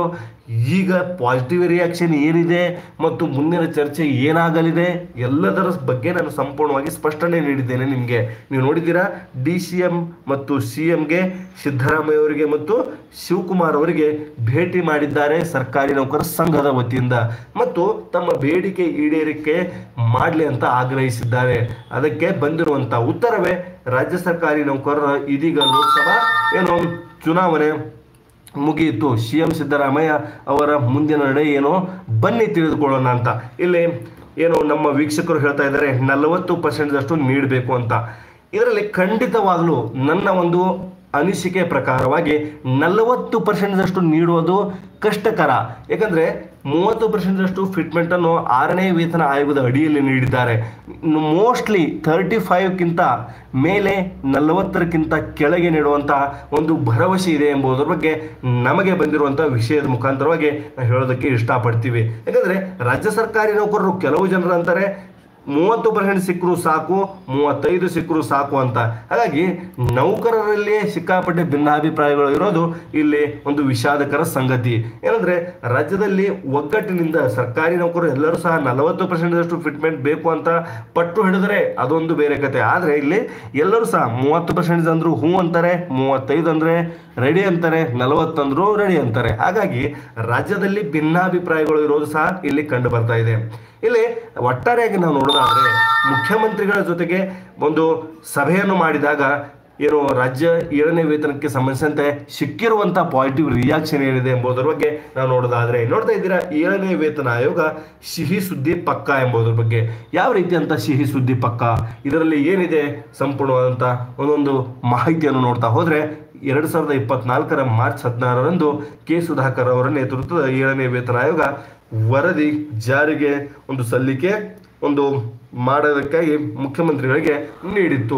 ಈಗ ಪಾಸಿಟಿವ್ ರಿಯಾಕ್ಷನ್ ಏನಿದೆ ಮತ್ತು ಮುಂದಿನ ಚರ್ಚೆ ಏನಾಗಲಿದೆ ಎಲ್ಲದರ ಬಗ್ಗೆ ನಾನು ಸಂಪೂರ್ಣವಾಗಿ ಸ್ಪಷ್ಟನೆ ನೀಡಿದ್ದೇನೆ ನಿಮಗೆ ನೀವು ನೋಡಿದ್ದೀರಾ ಡಿ ಸಿ ಎಂ ಮತ್ತು ಸಿ ಎಂಗೆ ಸಿದ್ದರಾಮಯ್ಯ ಅವರಿಗೆ ಮತ್ತು ಶಿವಕುಮಾರ್ ಅವರಿಗೆ ಭೇಟಿ ಮಾಡಿದ್ದಾರೆ ಸರ್ಕಾರಿ ನೌಕರ ಸಂಘದ ವತಿಯಿಂದ ಮತ್ತು ತಮ್ಮ ಬೇಡಿಕೆ ಈಡೇರಿಕೆ ಮಾಡಲಿ ಅಂತ ಆಗ್ರಹಿಸಿದ್ದಾರೆ ಅದಕ್ಕೆ ಬಂದಿರುವಂಥ ಉತ್ತರವೇ ರಾಜ್ಯ ಸರ್ಕಾರಿ ನೌಕರರ ಇದೀಗ ಲೋಕಸಭಾ ಏನು ಚುನಾವಣೆ ಮುಗಿಯಿತು ಸಿ ಎಂ ಸಿದ್ದರಾಮಯ್ಯ ಅವರ ಮುಂದಿನ ನಡೆ ಏನು ಬನ್ನಿ ತಿಳಿದುಕೊಳ್ಳೋಣ ಅಂತ ಇಲ್ಲಿ ಏನು ನಮ್ಮ ವೀಕ್ಷಕರು ಹೇಳ್ತಾ ಇದ್ದಾರೆ ನಲವತ್ತು ಪರ್ಸೆಂಟ್ದಷ್ಟು ನೀಡಬೇಕು ಅಂತ ಇದರಲ್ಲಿ ಖಂಡಿತವಾಗಲೂ ನನ್ನ ಒಂದು ಅನಿಸಿಕೆ ಪ್ರಕಾರವಾಗಿ ನಲವತ್ತು ಪರ್ಸೆಂಟ್ದಷ್ಟು ನೀಡುವುದು ಕಷ್ಟಕರ ಯಾಕಂದರೆ ಮೂವತ್ತು ಪರ್ಸೆಂಟ್ದಷ್ಟು ಫಿಟ್ಮೆಂಟನ್ನು ಆರನೇ ವೇತನ ಆಯೋಗದ ಅಡಿಯಲ್ಲಿ ನೀಡಿದ್ದಾರೆ ಮೋಸ್ಟ್ಲಿ ತರ್ಟಿ ಫೈವ್ಕ್ಕಿಂತ ಮೇಲೆ ನಲವತ್ತರಕ್ಕಿಂತ ಕೆಳಗೆ ನೀಡುವಂಥ ಒಂದು ಭರವಸೆ ಇದೆ ಎಂಬುದರ ಬಗ್ಗೆ ನಮಗೆ ಬಂದಿರುವಂಥ ವಿಷಯದ ಮುಖಾಂತರವಾಗಿ ನಾವು ಹೇಳೋದಕ್ಕೆ ಇಷ್ಟಪಡ್ತೀವಿ ಯಾಕಂದರೆ ರಾಜ್ಯ ಸರ್ಕಾರಿ ನೌಕರರು ಕೆಲವು ಜನರು ಅಂತಾರೆ ಮೂವತ್ತು ಪರ್ಸೆಂಟ್ ಸಿಕ್ಕರು ಸಾಕು ಮೂವತ್ತೈದು ಸಿಕ್ಕರು ಸಾಕು ಅಂತ ಹಾಗಾಗಿ ನೌಕರರಲ್ಲಿ ಸಿಕ್ಕಾಪಟ್ಟೆ ಭಿನ್ನಾಭಿಪ್ರಾಯಗಳು ಇರೋದು ಇಲ್ಲಿ ಒಂದು ವಿಷಾದಕರ ಸಂಗತಿ ಏನಂದ್ರೆ ರಾಜ್ಯದಲ್ಲಿ ಒಗ್ಗಟ್ಟಿನಿಂದ ಸರ್ಕಾರಿ ನೌಕರರು ಎಲ್ಲರೂ ಸಹ ನಲವತ್ತು ಪರ್ಸೆಂಟ್ದಷ್ಟು ಫಿಟ್ಮೆಂಟ್ ಬೇಕು ಅಂತ ಪಟ್ಟು ಹಿಡಿದ್ರೆ ಅದೊಂದು ಬೇರೆ ಕತೆ ಆದರೆ ಇಲ್ಲಿ ಎಲ್ಲರೂ ಸಹ ಮೂವತ್ತು ಪರ್ಸೆಂಟ್ ಅಂದ್ರು ಹ್ಞೂ ಅಂತಾರೆ ಮೂವತ್ತೈದು ಅಂದ್ರೆ ರೆಡಿ ಅಂತಾರೆ ನಲವತ್ತಂದ್ರು ರೆಡಿ ಅಂತಾರೆ ಹಾಗಾಗಿ ರಾಜ್ಯದಲ್ಲಿ ಭಿನ್ನಾಭಿಪ್ರಾಯಗಳು ಇರೋದು ಸಹ ಇಲ್ಲಿ ಕಂಡು ಬರ್ತಾ ಇದೆ ಇಲ್ಲಿ ಒಟ್ಟಾರೆಯಾಗಿ ನಾವು ನೋಡೋದಾದ್ರೆ ಮುಖ್ಯಮಂತ್ರಿಗಳ ಜೊತೆಗೆ ಒಂದು ಸಭೆಯನ್ನು ಮಾಡಿದಾಗ ಏನು ರಾಜ್ಯ ಏಳನೇ ವೇತನಕ್ಕೆ ಸಂಬಂಧಿಸಿದಂತೆ ಸಿಕ್ಕಿರುವಂಥ ಪಾಸಿಟಿವ್ ರಿಯಾಕ್ಷನ್ ಏನಿದೆ ಎಂಬುದರ ಬಗ್ಗೆ ನಾವು ನೋಡೋದಾದ್ರೆ ನೋಡ್ತಾ ಇದ್ದೀರಾ ಏಳನೇ ವೇತನ ಆಯೋಗ ಸಿಹಿ ಸುದ್ದಿ ಪಕ್ಕ ಎಂಬುದರ ಬಗ್ಗೆ ಯಾವ ರೀತಿ ಅಂತ ಸಿಹಿ ಸುದ್ದಿ ಪಕ್ಕ ಇದರಲ್ಲಿ ಏನಿದೆ ಸಂಪೂರ್ಣವಾದಂಥ ಒಂದೊಂದು ಮಾಹಿತಿಯನ್ನು ನೋಡ್ತಾ ಹೋದ್ರೆ ಎರಡು ಸಾವಿರದ ಇಪ್ಪತ್ನಾಲ್ಕರ ಮಾರ್ಚ್ ಹದಿನಾರರಂದು ಕೆ ಸುಧಾಕರ್ ಅವರ ನೇತೃತ್ವದ ಏಳನೇ ವೇತನ ಆಯೋಗ ವರದಿ ಜಾರಿಗೆ ಒಂದು ಸಲ್ಲಿಕೆ ಒಂದು ಮಾಡೋದಕ್ಕಾಗಿ ಮುಖ್ಯಮಂತ್ರಿಗಳಿಗೆ ನೀಡಿತ್ತು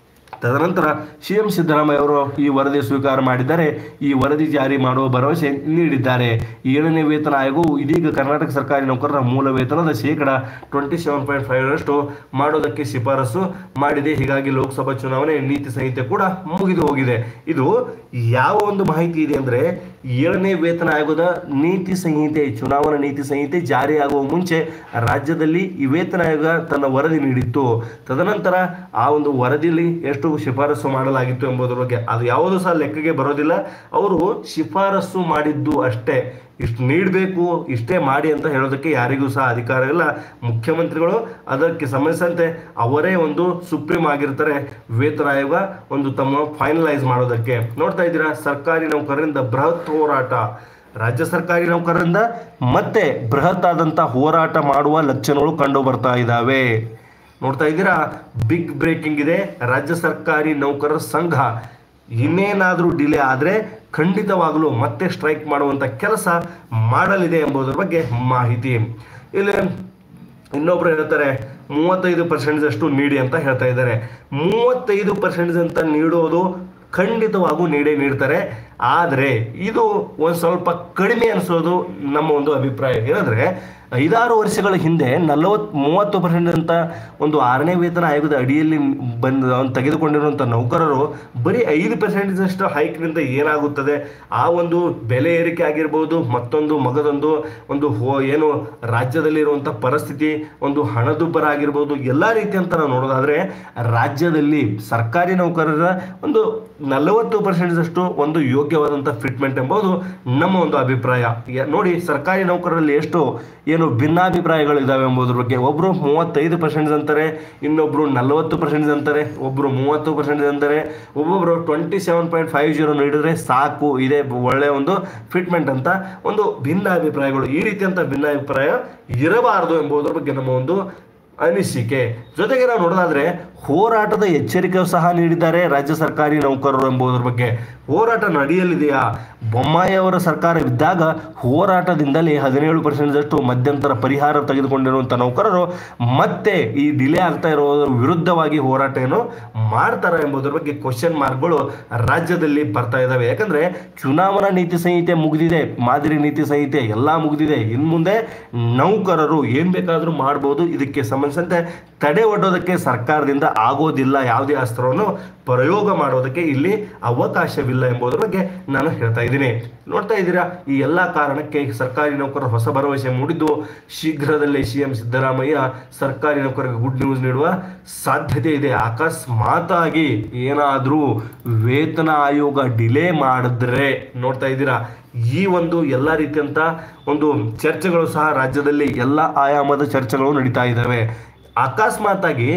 ತದನಂತರ ಸಿ ಎಂ ಸಿದ್ದರಾಮಯ್ಯ ಅವರು ಈ ವರದಿ ಸ್ವೀಕಾರ ಮಾಡಿದ್ದಾರೆ ಈ ವರದಿ ಜಾರಿ ಮಾಡುವ ಭರವಸೆ ನೀಡಿದ್ದಾರೆ ಏಳನೇ ವೇತನ ಆಯೋಗವು ಇದೀಗ ಕರ್ನಾಟಕ ಸರ್ಕಾರಿ ನೌಕರರ ಮೂಲ ವೇತನದ ಶೇಕಡ ಟ್ವೆಂಟಿ ಸೆವೆನ್ ಪಾಯಿಂಟ್ ಫೈವ್ ಮಾಡೋದಕ್ಕೆ ಶಿಫಾರಸು ಮಾಡಿದೆ ಹೀಗಾಗಿ ಲೋಕಸಭಾ ಚುನಾವಣೆ ನೀತಿ ಸಂಹಿತೆ ಕೂಡ ಮುಗಿದು ಹೋಗಿದೆ ಇದು ಯಾವ ಒಂದು ಮಾಹಿತಿ ಇದೆ ಅಂದರೆ ಏಳನೇ ವೇತನ ಆಯೋಗದ ನೀತಿ ಸಂಹಿತೆ ಚುನಾವಣಾ ನೀತಿ ಸಂಹಿತೆ ಜಾರಿಯಾಗುವ ಮುಂಚೆ ರಾಜ್ಯದಲ್ಲಿ ಈ ವೇತನ ಆಯೋಗ ತನ್ನ ವರದಿ ನೀಡಿತ್ತು ತದನಂತರ ಆ ಒಂದು ವರದಿಯಲ್ಲಿ ಎಷ್ಟು ಶಿಫಾರಸು ಮಾಡಲಾಗಿತ್ತು ಎಂಬುದರ ಬಗ್ಗೆ ಅದು ಯಾವುದೂ ಸಹ ಲೆಕ್ಕಗೆ ಬರೋದಿಲ್ಲ ಅವರು ಶಿಫಾರಸು ಮಾಡಿದ್ದು ಅಷ್ಟೇ ಇಷ್ಟು ನೀಡಬೇಕು ಇಷ್ಟೇ ಮಾಡಿ ಅಂತ ಹೇಳೋದಕ್ಕೆ ಯಾರಿಗೂ ಸಹ ಅಧಿಕಾರ ಇಲ್ಲ ಮುಖ್ಯಮಂತ್ರಿಗಳು ಅದಕ್ಕೆ ಸಂಬಂಧಿಸಿದಂತೆ ಅವರೇ ಒಂದು ಸುಪ್ರೀಂ ಆಗಿರ್ತಾರೆ ವೇತನ ಆಯೋಗ ಒಂದು ತಮ್ಮ ಫೈನಲೈಸ್ ಮಾಡೋದಕ್ಕೆ ನೋಡ್ತಾ ಇದ್ದೀರಾ ಸರ್ಕಾರಿ ನೌಕರರಿಂದ ಬೃಹತ್ ಹೋರಾಟ ರಾಜ್ಯ ಸರ್ಕಾರಿ ನೌಕರರಿಂದ ಮತ್ತೆ ಬೃಹತ್ ಆದಂಥ ಹೋರಾಟ ಮಾಡುವ ಲಕ್ಷಣಗಳು ಕಂಡು ಬರ್ತಾ ಇದ್ದಾವೆ ನೋಡ್ತಾ ಇದ್ದೀರಾ ಬಿಗ್ ಬ್ರೇಕಿಂಗ್ ಇದೆ ರಾಜ್ಯ ಸರ್ಕಾರಿ ನೌಕರರ ಸಂಘ ಇನ್ನೇನಾದರೂ ಡಿಲೇ ಆದರೆ ಖಂಡಿತವಾಗಲೂ ಮತ್ತೆ ಸ್ಟ್ರೈಕ್ ಮಾಡುವಂಥ ಕೆಲಸ ಮಾಡಲಿದೆ ಎಂಬುದರ ಬಗ್ಗೆ ಮಾಹಿತಿ ಇಲ್ಲಿ ಇನ್ನೊಬ್ರು ಹೇಳ್ತಾರೆ ಮೂವತ್ತೈದು ಪರ್ಸೆಂಟ್ದಷ್ಟು ನೀಡಿ ಅಂತ ಹೇಳ್ತಾ ಇದ್ದಾರೆ ಮೂವತ್ತೈದು ಪರ್ಸೆಂಟ್ ಅಂತ ನೀಡೋದು ಖಂಡಿತವಾಗೂ ನೀಡೇ ನೀಡ್ತಾರೆ ಆದರೆ ಇದು ಒಂದು ಸ್ವಲ್ಪ ಕಡಿಮೆ ಅನಿಸೋದು ನಮ್ಮ ಒಂದು ಅಭಿಪ್ರಾಯ ಏನಂದರೆ ಐದಾರು ವರ್ಷಗಳ ಹಿಂದೆ ನಲವತ್ತು ಮೂವತ್ತು ಪರ್ಸೆಂಟ್ ಅಂತ ಒಂದು ಆರನೇ ವೇತನ ಆಯೋಗದ ಅಡಿಯಲ್ಲಿ ಬಂದು ಅವ್ನು ತೆಗೆದುಕೊಂಡಿರುವಂಥ ನೌಕರರು ಬರೀ ಐದು ಪರ್ಸೆಂಟೇಜಷ್ಟು ಹೈಕ್ನಿಂದ ಏನಾಗುತ್ತದೆ ಆ ಒಂದು ಬೆಲೆ ಏರಿಕೆ ಆಗಿರ್ಬೋದು ಮತ್ತೊಂದು ಮಗದೊಂದು ಒಂದು ಹೋ ಏನು ರಾಜ್ಯದಲ್ಲಿರುವಂಥ ಪರಿಸ್ಥಿತಿ ಒಂದು ಹಣದುಬ್ಬರ ಆಗಿರ್ಬೋದು ಎಲ್ಲ ರೀತಿಯಂತ ನಾವು ನೋಡೋದಾದರೆ ರಾಜ್ಯದಲ್ಲಿ ಸರ್ಕಾರಿ ನೌಕರರ ಒಂದು ನಲವತ್ತು ಪರ್ಸೆಂಟಷ್ಟು ಒಂದು ಯೋಗ್ಯವಾದಂಥ ಫಿಟ್ಮೆಂಟ್ ಎಂಬುದು ನಮ್ಮ ಒಂದು ಅಭಿಪ್ರಾಯ ಯ- ನೋಡಿ ಸರ್ಕಾರಿ ನೌಕರರಲ್ಲಿ ಎಷ್ಟು ಏನು ಭಿನ್ನಾಭಿಪ್ರಾಯಗಳು ಇದಾವೆ ಎಂಬುದ್ರ ಬಗ್ಗೆ ಒಬ್ಬರು ಮೂವತ್ತೈದು ಪರ್ಸೆಂಟ್ ಅಂತಾರೆ ಇನ್ನೊಬ್ರು ನಲವತ್ತು ಪರ್ಸೆಂಟ್ ಅಂತಾರೆ ಒಬ್ಬರು ಮೂವತ್ತು ಪರ್ಸೆಂಟ್ ಅಂತಾರೆ ಒಬ್ಬೊಬ್ರು twenty seven point five zero ನೀಡಿದ್ರೆ ಸಾಕು ಇದೇ ಒಳ್ಳೆಯ ಒಂದು ಫಿಟ್ಮೆಂಟ್ ಅಂತ ಒಂದು ಭಿನ್ನಾಭಿಪ್ರಾಯಗಳು ಈ ರೀತಿಯಂಥ ಭಿನ್ನಾಭಿಪ್ರಾಯ ಇರಬಾರದು ಎಂಬುದರ ಬಗ್ಗೆ ನಮ್ಮ ಒಂದು ಅನಿಸಿಕೆ ಜೊತೆಗೆ ನಾವು ನೋಡೋದಾದ್ರೆ ಹೋರಾಟದ ಎಚ್ಚರಿಕೆ ಸಹ ನೀಡಿದ್ದಾರೆ ರಾಜ್ಯ ಸರ್ಕಾರಿ ನೌಕರರು ಎಂಬುದರ ಬಗ್ಗೆ ಹೋರಾಟ ನಡೆಯಲಿದೆಯಾ ಬೊಮ್ಮಾಯಿ ಅವರ ಸರ್ಕಾರವಿದ್ದಾಗ ಹೋರಾಟದಿಂದಲೇ ಹದಿನೇಳು ಪರ್ಸೆಂಟ್ದಷ್ಟು ಮಧ್ಯಂತರ ಪರಿಹಾರ ತೆಗೆದುಕೊಂಡಿರುವಂಥ ನೌಕರರು ಮತ್ತೆ ಈ ಡಿಲೇ ಆಗ್ತಾ ಇರೋದ್ರ ವಿರುದ್ಧವಾಗಿ ಹೋರಾಟ ಏನು ಮಾಡ್ತಾರೆ ಎಂಬುದರ ಬಗ್ಗೆ ಕ್ವಶನ್ ಮಾರ್ಕ್ಗಳು ರಾಜ್ಯದಲ್ಲಿ ಬರ್ತಾ ಇದ್ದಾವೆ ಯಾಕಂದ್ರೆ ಚುನಾವಣಾ ನೀತಿ ಸಂಹಿತೆ ಮುಗಿದಿದೆ ಮಾದರಿ ನೀತಿ ಸಂಹಿತೆ ಎಲ್ಲ ಮುಗಿದಿದೆ ಇನ್ನು ಮುಂದೆ ನೌಕರರು ಏನ್ ಬೇಕಾದರೂ ಮಾಡ್ಬೋದು ಇದಕ್ಕೆ ಸಂಬಂಧಿಸಿದಂತೆ ತಡೆ ಒಡ್ಡೋದಕ್ಕೆ ಸರ್ಕಾರದಿಂದ ಆಗೋದಿಲ್ಲ ಯಾವುದೇ ಅಸ್ತ್ರವನ್ನು ಪ್ರಯೋಗ ಮಾಡೋದಕ್ಕೆ ಇಲ್ಲಿ ಅವಕಾಶವಿಲ್ಲ ಎಂಬುದರ ಬಗ್ಗೆ ನಾನು ಹೇಳ್ತಾ ಇದ್ದೀನಿ ನೋಡ್ತಾ ಇದ್ದೀರಾ ಈ ಎಲ್ಲ ಕಾರಣಕ್ಕೆ ಸರ್ಕಾರಿ ನೌಕರರು ಹೊಸ ಭರವಸೆ ಮೂಡಿದ್ದು ಶೀಘ್ರದಲ್ಲೇ ಸಿಎಂ ಸಿದ್ದರಾಮಯ್ಯ ಸರ್ಕಾರಿ ನೌಕರರಿಗೆ ಗುಡ್ ನ್ಯೂಸ್ ನೀಡುವ ಸಾಧ್ಯತೆ ಇದೆ ಅಕಸ್ಮಾತ್ ಆಗಿ ಏನಾದರೂ ವೇತನ ಆಯೋಗ ಡಿಲೇ ಮಾಡಿದ್ರೆ ನೋಡ್ತಾ ಇದ್ದೀರಾ ಈ ಒಂದು ಎಲ್ಲ ರೀತಿಯಂತ ಒಂದು ಚರ್ಚೆಗಳು ಸಹ ರಾಜ್ಯದಲ್ಲಿ ಎಲ್ಲ ಆಯಾಮದ ಚರ್ಚೆಗಳು ನಡೀತಾ ಇದ್ದಾವೆ ಅಕಸ್ಮಾತ್ ಆಗಿ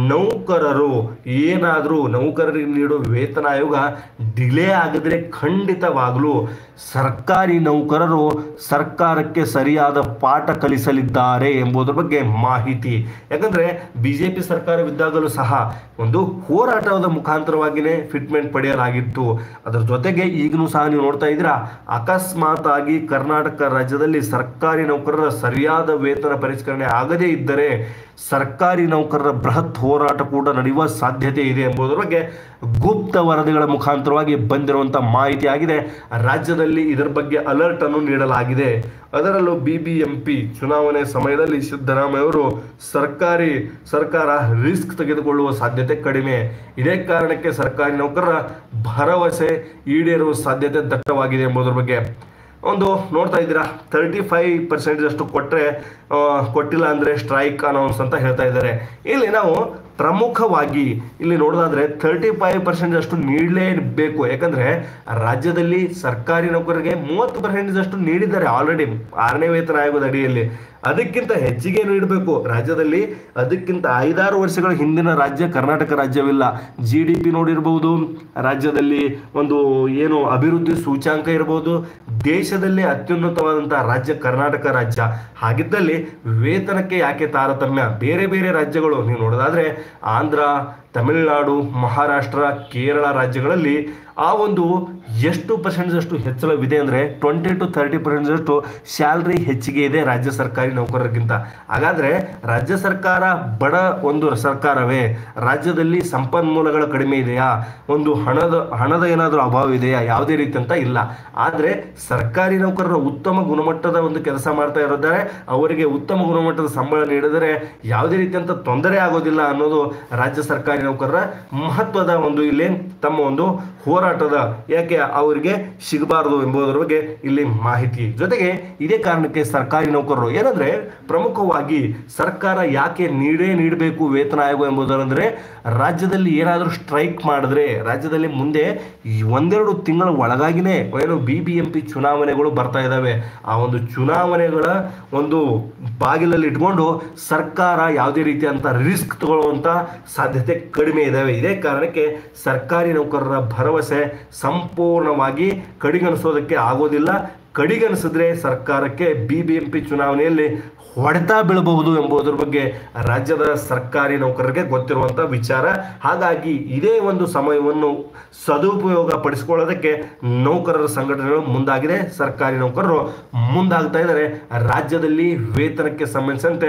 ನೌಕರರು ಏನಾದರೂ ನೌಕರರಿಗೆ ನೀಡೋ ವೇತನ ಆಯೋಗ ಡಿಲೇ ಆಗಿದ್ರೆ ಖಂಡಿತವಾಗಲೂ ಸರ್ಕಾರಿ ನೌಕರರು ಸರ್ಕಾರಕ್ಕೆ ಸರಿಯಾದ ಪಾಠ ಕಲಿಸಲಿದ್ದಾರೆ ಎಂಬುದರ ಬಗ್ಗೆ ಮಾಹಿತಿ ಯಾಕಂದ್ರೆ ಬಿಜೆಪಿ ಸರ್ಕಾರವಿದ್ದಾಗಲೂ ಸಹ ಒಂದು ಹೋರಾಟದ ಮುಖಾಂತರವಾಗಿಯೇ ಫಿಟ್ಮೆಂಟ್ ಪಡೆಯಲಾಗಿತ್ತು ಅದರ ಜೊತೆಗೆ ಈಗಲೂ ಸಹ ನೀವು ನೋಡ್ತಾ ಇದ್ದೀರಾ ಅಕಸ್ಮಾತ್ ಆಗಿ ಕರ್ನಾಟಕ ರಾಜ್ಯದಲ್ಲಿ ಸರ್ಕಾರಿ ನೌಕರರ ಸರಿಯಾದ ವೇತನ ಪರಿಷ್ಕರಣೆ ಆಗದೇ ಇದ್ದರೆ ಸರ್ಕಾರಿ ನೌಕರರ ಬೃಹತ್ ಹೋರಾಟ ಕೂಡ ನಡೆಯುವ ಸಾಧ್ಯತೆ ಇದೆ ಎಂಬುದರ ಬಗ್ಗೆ ಗುಪ್ತ ವರದಿಗಳ ಮುಖಾಂತರವಾಗಿ ಬಂದಿರುವಂಥ ಮಾಹಿತಿ ಆಗಿದೆ ರಾಜ್ಯದಲ್ಲಿ ಇದರ ಬಗ್ಗೆ ಅಲರ್ಟ್ ಅನ್ನು ನೀಡಲಾಗಿದೆ ಅದರಲ್ಲೂ ಬಿ ಬಿ ಎಂ ಪಿ ಚುನಾವಣೆ ಸಮಯದಲ್ಲಿ ಸಿದ್ದರಾಮಯ್ಯ ಅವರು ಸರ್ಕಾರಿ ಸರ್ಕಾರ ರಿಸ್ಕ್ ತೆಗೆದುಕೊಳ್ಳುವ ಸಾಧ್ಯತೆ ಕಡಿಮೆ ಇದೇ ಕಾರಣಕ್ಕೆ ಸರ್ಕಾರಿ ನೌಕರರ ಭರವಸೆ ಈಡೇರುವ ಸಾಧ್ಯತೆ ದಟ್ಟವಾಗಿದೆ ಎಂಬುದರ ಬಗ್ಗೆ ಒಂದು ನೋಡ್ತಾ ಇದ್ದೀರಾ ತರ್ಟಿ ಫೈವ್ ಪರ್ಸೆಂಟ್ ಅಷ್ಟು ಕೊಟ್ಟರೆ ಕೊಟ್ಟಿಲ್ಲ ಅಂದರೆ ಸ್ಟ್ರೈಕ್ ಅನೌನ್ಸ್ ಅಂತ ಹೇಳ್ತಾ ಇದ್ದಾರೆ ಇಲ್ಲಿ ನಾವು ಪ್ರಮುಖವಾಗಿ ಇಲ್ಲಿ ನೋಡೋದಾದ್ರೆ ತರ್ಟಿ ಫೈವ್ ಪರ್ಸೆಂಟ್ ಅಷ್ಟು ನೀಡಲೇಬೇಕು ಯಾಕಂದ್ರೆ ರಾಜ್ಯದಲ್ಲಿ ಸರ್ಕಾರಿ ನೌಕರರಿಗೆ ಮೂವತ್ತು ಪರ್ಸೆಂಟ್ ಅಷ್ಟು ನೀಡಿದ್ದಾರೆ ಆಲ್ರೆಡಿ ಆರನೇ ವೇತನ ಆಯೋಗದ ಅಡಿಯಲ್ಲಿ ಅದಕ್ಕಿಂತ ಹೆಚ್ಚಿಗೆ ನೀಡಬೇಕು ರಾಜ್ಯದಲ್ಲಿ ಅದಕ್ಕಿಂತ ಐದಾರು ವರ್ಷಗಳ ಹಿಂದಿನ ರಾಜ್ಯ ಕರ್ನಾಟಕ ರಾಜ್ಯವಿಲ್ಲ ಜಿ ಡಿ ಪಿ ನೋಡಿರ್ಬೋದು ರಾಜ್ಯದಲ್ಲಿ ಒಂದು ಏನು ಅಭಿವೃದ್ಧಿ ಸೂಚ್ಯಾಂಕ ಇರ್ಬೋದು ದೇಶದಲ್ಲೇ ಅತ್ಯುನ್ನತವಾದಂತಹ ರಾಜ್ಯ ಕರ್ನಾಟಕ ರಾಜ್ಯ ಹಾಗಿದ್ದಲ್ಲಿ ವೇತನಕ್ಕೆ ಯಾಕೆ ತಾರತಮ್ಯ ಬೇರೆ ಬೇರೆ ರಾಜ್ಯಗಳು ನೀವು ನೋಡೋದಾದ್ರೆ ಆಂಧ್ರ ತಮಿಳುನಾಡು ಮಹಾರಾಷ್ಟ್ರ ಕೇರಳ ರಾಜ್ಯಗಳಲ್ಲಿ ಆ ಒಂದು ಎಷ್ಟು ಪರ್ಸೆಂಟ್ದಷ್ಟು ಹೆಚ್ಚಳವಿದೆ ಅಂದರೆ ಟ್ವೆಂಟಿ ಟು ತರ್ಟಿ ಪರ್ಸೆಂಟ್ದಷ್ಟು ಸ್ಯಾಲ್ರಿ ಹೆಚ್ಚಿಗೆ ಇದೆ ರಾಜ್ಯ ಸರ್ಕಾರಿ ನೌಕರರಿಗಿಂತ ಹಾಗಾದರೆ ರಾಜ್ಯ ಸರ್ಕಾರ ಬಡ ಒಂದು ಸರ್ಕಾರವೇ ರಾಜ್ಯದಲ್ಲಿ ಸಂಪನ್ಮೂಲಗಳ ಕಡಿಮೆ ಇದೆಯಾ ಒಂದು ಹಣದ ಹಣದ ಏನಾದರೂ ಅಭಾವ ಇದೆಯಾ ಯಾವುದೇ ರೀತಿ ಅಂತ ಇಲ್ಲ ಆದರೆ ಸರ್ಕಾರಿ ನೌಕರರ ಉತ್ತಮ ಗುಣಮಟ್ಟದ ಒಂದು ಕೆಲಸ ಮಾಡ್ತಾ ಇರೋದಾರೆ ಅವರಿಗೆ ಉತ್ತಮ ಗುಣಮಟ್ಟದ ಸಂಬಳ ನೀಡಿದರೆ ಯಾವುದೇ ರೀತಿಯಂತ ತೊಂದರೆ ಆಗೋದಿಲ್ಲ ಅನ್ನೋದು ರಾಜ್ಯ ಸರ್ಕಾರಿ ನೌಕರರ ಮಹತ್ವದ ಒಂದು ಇಲ್ಲಿ ತಮ್ಮ ಒಂದು ಹೋರಾಟದ ಯಾಕೆ ಅವರಿಗೆ ಸಿಗಬಾರದು ಎಂಬುದರ ಬಗ್ಗೆ ಇಲ್ಲಿ ಮಾಹಿತಿ ಜೊತೆಗೆ ಇದೇ ಕಾರಣಕ್ಕೆ ಸರ್ಕಾರಿ ನೌಕರರು ಏನಂದ್ರೆ ಪ್ರಮುಖವಾಗಿ ಸರ್ಕಾರ ಯಾಕೆ ನೀಡೇ ನೀಡಬೇಕು ವೇತನ ಆಯೋಗ ಎಂಬುದರಂದ್ರೆ ರಾಜ್ಯದಲ್ಲಿ ಏನಾದರೂ ಸ್ಟ್ರೈಕ್ ಮಾಡಿದ್ರೆ ರಾಜ್ಯದಲ್ಲಿ ಮುಂದೆ ಈ ಒಂದೆರಡು ತಿಂಗಳ ಒಳಗಾಗಿನೇ ಏನು ಬಿ ಬಿ ಎಂ ಪಿ ಚುನಾವಣೆಗಳು ಬರ್ತಾ ಇದ್ದಾವೆ ಆ ಒಂದು ಚುನಾವಣೆಗಳ ಒಂದು ಬಾಗಿಲಲ್ಲಿ ಇಟ್ಕೊಂಡು ಸರ್ಕಾರ ಯಾವುದೇ ರೀತಿಯಂತ ರಿಸ್ಕ್ ತಗೊಳ್ಳುವಂತ ಸಾಧ್ಯತೆ ಕಡಿಮೆ ಇದ್ದಾವೆ ಇದೇ ಕಾರಣಕ್ಕೆ ಸರ್ಕಾರಿ ನೌಕರರ ಭರವಸೆ ಸಂಪೂರ್ಣವಾಗಿ ಕಡಿಗಣಿಸೋದಕ್ಕೆ ಆಗೋದಿಲ್ಲ ಕಡಿಗಣಿಸಿದ್ರೆ ಸರ್ಕಾರಕ್ಕೆ ಬಿ ಬಿ ಎಂ ಪಿ ಚುನಾವಣೆಯಲ್ಲಿ ಹೊಡೆತ ಬೀಳಬಹುದು ಎಂಬುದರ ಬಗ್ಗೆ ರಾಜ್ಯದ ಸರ್ಕಾರಿ ನೌಕರರಿಗೆ ಗೊತ್ತಿರುವಂಥ ವಿಚಾರ ಹಾಗಾಗಿ ಇದೇ ಒಂದು ಸಮಯವನ್ನು ಸದುಪಯೋಗ ಪಡಿಸಿಕೊಳ್ಳೋದಕ್ಕೆ ನೌಕರರ ಸಂಘಟನೆಗಳು ಮುಂದಾಗಿದೆ ಸರ್ಕಾರಿ ನೌಕರರು ಮುಂದಾಗ್ತಾ ಇದ್ದಾರೆ ರಾಜ್ಯದಲ್ಲಿ ವೇತನಕ್ಕೆ ಸಂಬಂಧಿಸಿದಂತೆ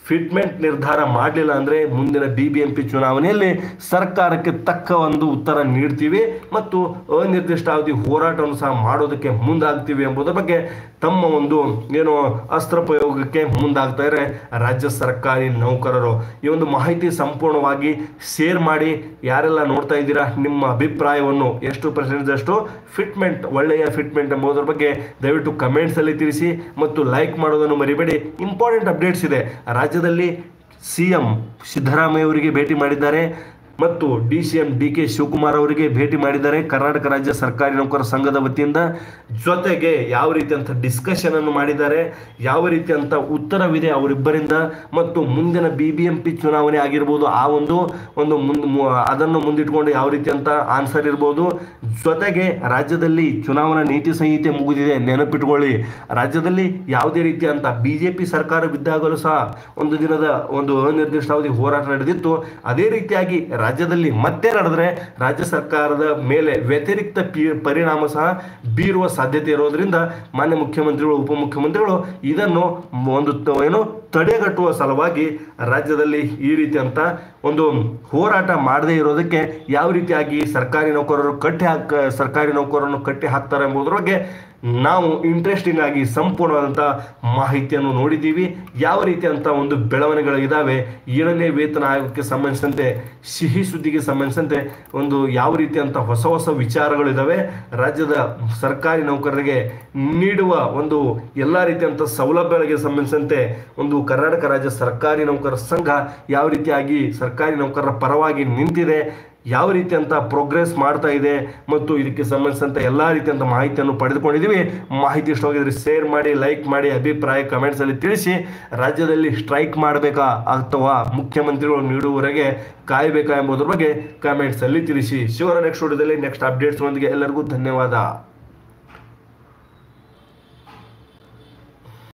ಫಿಟ್ಮೆಂಟ್ ನಿರ್ಧಾರ ಮಾಡಲಿಲ್ಲ ಅಂದರೆ ಮುಂದಿನ ಬಿ ಬಿ ಎಂ ಪಿ ಚುನಾವಣೆಯಲ್ಲಿ ಸರ್ಕಾರಕ್ಕೆ ತಕ್ಕ ಒಂದು ಉತ್ತರ ನೀಡ್ತೀವಿ ಮತ್ತು ಅನಿರ್ದಿಷ್ಟಾವಧಿ ಹೋರಾಟವನ್ನು ಸಹ ಮಾಡೋದಕ್ಕೆ ಮುಂದಾಗ್ತೀವಿ ಎಂಬುದರ ಬಗ್ಗೆ ತಮ್ಮ ಒಂದು ಏನು ಅಸ್ತ್ರ ಪ್ರಯೋಗಕ್ಕೆ ಮುಂದಾಗ್ತಾ ಇದ್ದಾರೆ ರಾಜ್ಯ ಸರ್ಕಾರಿ ನೌಕರರು ಈ ಒಂದು ಮಾಹಿತಿ ಸಂಪೂರ್ಣವಾಗಿ ಶೇರ್ ಮಾಡಿ ಯಾರೆಲ್ಲ ನೋಡ್ತಾ ಇದ್ದೀರಾ ನಿಮ್ಮ ಅಭಿಪ್ರಾಯವನ್ನು ಎಷ್ಟು ಪರ್ಸೆಂಟೇಜ್ ಅಷ್ಟು ಫಿಟ್ಮೆಂಟ್ ಒಳ್ಳೆಯ ಫಿಟ್ಮೆಂಟ್ ಎಂಬುದರ ಬಗ್ಗೆ ದಯವಿಟ್ಟು ಕಮೆಂಟ್ಸ್ ಅಲ್ಲಿ ತಿಳಿಸಿ ಮತ್ತು ಲೈಕ್ ಮಾಡೋದನ್ನು ಮರಿಬೇಡಿ ಇಂಪಾರ್ಟೆಂಟ್ ಅಪ್ಡೇಟ್ಸ್ ಇದೆ ರಾಜ್ಯದಲ್ಲಿ ಸಿ ಎಂ ಸಿದ್ದರಾಮಯ್ಯ ಅವರಿಗೆ ಭೇಟಿ ಮಾಡಿದ್ದಾರೆ ಮತ್ತು D C M D K Shivakumar ಅವರಿಗೆ ಭೇಟಿ ಮಾಡಿದ್ದಾರೆ ಕರ್ನಾಟಕ ರಾಜ್ಯ ಸರ್ಕಾರಿ ನೌಕರ ಸಂಘದ ವತಿಯಿಂದ ಜೊತೆಗೆ ಯಾವ ರೀತಿಯಂತ ಡಿಸ್ಕಷನ್ ಅನ್ನು ಮಾಡಿದ್ದಾರೆ ಯಾವ ರೀತಿಯಂತ ಉತ್ತರವಿದೆ ಅವರಿಬ್ಬರಿಂದ ಮತ್ತು ಮುಂದಿನ ಬಿ ಬಿ ಎಂ ಪಿ ಚುನಾವಣೆ ಆಗಿರ್ಬೋದು ಆ ಒಂದು ಒಂದು ಮುಂದ್ ಮು- ಅದನ್ನು ಮುಂದಿಟ್ಕೊಂಡು ಯಾವ ರೀತಿಯಂತ ಆನ್ಸರ್ ಇರ್ಬೋದು ಜೊತೆಗೆ ರಾಜ್ಯದಲ್ಲಿ ಚುನಾವಣಾ ನೀತಿ ಸಂಹಿತೆ ಮುಗಿದಿದೆ ನೆನಪಿಟ್ಕೊಳ್ಳಿ ರಾಜ್ಯದಲ್ಲಿ ಯಾವುದೇ ರೀತಿಯಂತ ಬಿ ಜೆ ಪಿ ಸರ್ಕಾರವಿದ್ದಾಗಲೂ ಸಹ ಒಂದು ದಿನದ ಒಂದು ಅನಿರ್ದಿಷ್ಟಾವಧಿ ಹೋರಾಟ ನಡೆದಿತ್ತು ಅದೇ ರೀತಿಯಾಗಿ ರಾಜ್ಯದಲ್ಲಿ ಮತ್ತೆ ನಡೆದ್ರೆ ರಾಜ್ಯ ಸರ್ಕಾರದ ಮೇಲೆ ವ್ಯತಿರಿಕ್ತ ಪಿ- ಪರಿಣಾಮ ಸಹ ಬೀರುವ ಸಾಧ್ಯತೆ ಇರೋದ್ರಿಂದ ಮಾನ್ಯ ಮುಖ್ಯಮಂತ್ರಿಗಳು ಉಪಮುಖ್ಯಮಂತ್ರಿಗಳು ಇದನ್ನು ಒಂದು ತ- ಏನು ತಡೆಗಟ್ಟುವ ಸಲುವಾಗಿ ರಾಜ್ಯದಲ್ಲಿ ಈ ರೀತಿಯಂತ ಒಂದು ಹೋರಾಟ ಮಾಡದೇ ಇರೋದಕ್ಕೆ ಯಾವ ರೀತಿಯಾಗಿ ಸರ್ಕಾರಿ ನೌಕರರು ಕಟ್ಟಿ ಹಾಕ ಸರ್ಕಾರಿ ನೌಕರರನ್ನು ಕಟ್ಟಿ ಹಾಕ್ತಾರೆ ಎಂಬುದರ ಬಗ್ಗೆ ನಾವು ಇಂಟ್ರೆಸ್ಟಿಂಗ್ ಆಗಿ ಸಂಪೂರ್ಣವಾದಂಥ ಮಾಹಿತಿಯನ್ನು ನೋಡಿದ್ದೀವಿ ಯಾವ ರೀತಿಯಂಥ ಒಂದು ಬೆಳವಣಿಗೆಗಳು ಇದ್ದಾವೆ ಏಳನೇ ವೇತನ ಆಯೋಗಕ್ಕೆ ಸಂಬಂಧಿಸಿದಂತೆ ಸಿಹಿ ಸುದ್ದಿಗೆ ಸಂಬಂಧಿಸಿದಂತೆ ಒಂದು ಯಾವ ರೀತಿಯಂಥ ಹೊಸ ಹೊಸ ವಿಚಾರಗಳು ಇದ್ದಾವೆ ರಾಜ್ಯದ ಸರ್ಕಾರಿ ನೌಕರರಿಗೆ ನೀಡುವ ಒಂದು ಎಲ್ಲ ರೀತಿಯಂಥ ಸೌಲಭ್ಯಗಳಿಗೆ ಸಂಬಂಧಿಸಿದಂತೆ ಒಂದು ಕರ್ನಾಟಕ ರಾಜ್ಯ ಸರ್ಕಾರಿ ನೌಕರರ ಸಂಘ ಯಾವ ರೀತಿಯಾಗಿ ಸರ್ಕಾರಿ ನೌಕರರ ಪರವಾಗಿ ನಿಂತಿದೆ ಯಾವ ರೀತಿಯಂತ ಪ್ರೋಗ್ರೆಸ್ ಮಾಡ್ತಾ ಇದೆ ಮತ್ತು ಇದಕ್ಕೆ ಸಂಬಂಧಿಸಿದಂಥ ಎಲ್ಲ ರೀತಿಯಂತ ಮಾಹಿತಿಯನ್ನು ಪಡೆದುಕೊಂಡಿದ್ದೀವಿ ಮಾಹಿತಿ ಇಷ್ಟವಾಗಿದ್ರೆ ಶೇರ್ ಮಾಡಿ ಲೈಕ್ ಮಾಡಿ ಅಭಿಪ್ರಾಯ ಕಮೆಂಟ್ಸ್ ಅಲ್ಲಿ ತಿಳಿಸಿ ರಾಜ್ಯದಲ್ಲಿ ಸ್ಟ್ರೈಕ್ ಮಾಡಬೇಕಾ ಅಥವಾ ಮುಖ್ಯಮಂತ್ರಿಗಳು ನೀಡುವವರೆಗೆ ಕಾಯಬೇಕಾ ಎಂಬುದರ ಬಗ್ಗೆ ಕಮೆಂಟ್ಸ್ ಅಲ್ಲಿ ತಿಳಿಸಿ ಶಿವರ ನೆಕ್ಸ್ಟ್ ವಿಡಿಯೋದಲ್ಲಿ ನೆಕ್ಸ್ಟ್ ಅಪ್ಡೇಟ್ಸ್ ಒಂದಿಗೆ ಎಲ್ಲರಿಗೂ ಧನ್ಯವಾದ